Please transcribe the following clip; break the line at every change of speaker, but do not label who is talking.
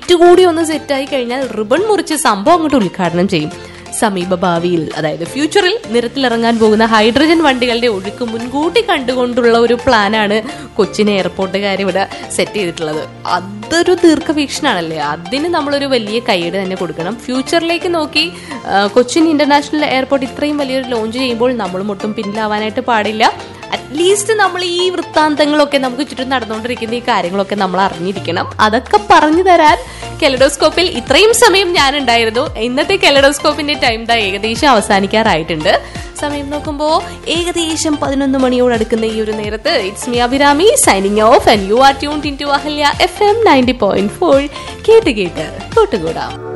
date കൂടി ഒന്ന് സെറ്റായി കഴിഞ്ഞാൽ റിബൺ മുറിച്ച് സംഭവം അങ്ങോട്ട് ഉദ്ഘാടനം ചെയ്യും സമീപ ഭാവിയിൽ അതായത് ഫ്യൂച്ചറിൽ നിരത്തിലിറങ്ങാൻ പോകുന്ന ഹൈഡ്രജൻ വണ്ടികളുടെ ഒഴുക്ക് മുൻകൂട്ടി കണ്ടുകൊണ്ടുള്ള ഒരു പ്ലാനാണ് കൊച്ചിൻ എയർപോർട്ടുകാർ ഇവിടെ സെറ്റ് ചെയ്തിട്ടുള്ളത് അതൊരു ദീർഘവീക്ഷണാണല്ലേ അതിന് നമ്മളൊരു വലിയ കൈയ്യട് തന്നെ കൊടുക്കണം ഫ്യൂച്ചറിലേക്ക് നോക്കി ആ, കൊച്ചിൻ ഇന്റർനാഷണൽ എയർപോർട്ട് ഇത്രയും വലിയൊരു ലോഞ്ച് ചെയ്യുമ്പോൾ നമ്മളും ഒട്ടും പിന്നിലാവാനായിട്ട് പാടില്ല അറ്റ്ലീസ്റ്റ് നമ്മൾ ഈ വൃത്താന്തങ്ങളൊക്കെ നമുക്ക് ചുറ്റും നടന്നുകൊണ്ടിരിക്കുന്ന ഈ കാര്യങ്ങളൊക്കെ നമ്മൾ അറിഞ്ഞിരിക്കണം അതൊക്കെ പറഞ്ഞു തരാൻ കെലഡോസ്കോപ്പിൽ ഇത്രയും സമയം ഞാൻ ഉണ്ടായിരുന്നു ഇന്നത്തെ കെലഡോസ്കോപ്പിന്റെ ടൈം ദാ ഏകദേശം അവസാനിക്കാറായിട്ടുണ്ട് സമയം നോക്കുമ്പോൾ ഏകദേശം പതിനൊന്ന് മണിയോട് അടുക്കുന്ന ഈ ഒരു നേരത്ത് it's me Abhirami signing off and you are tune in to Ahalya F M ninety point four കേട്ട് കേട്ട് കൂട്ടുകൂടാം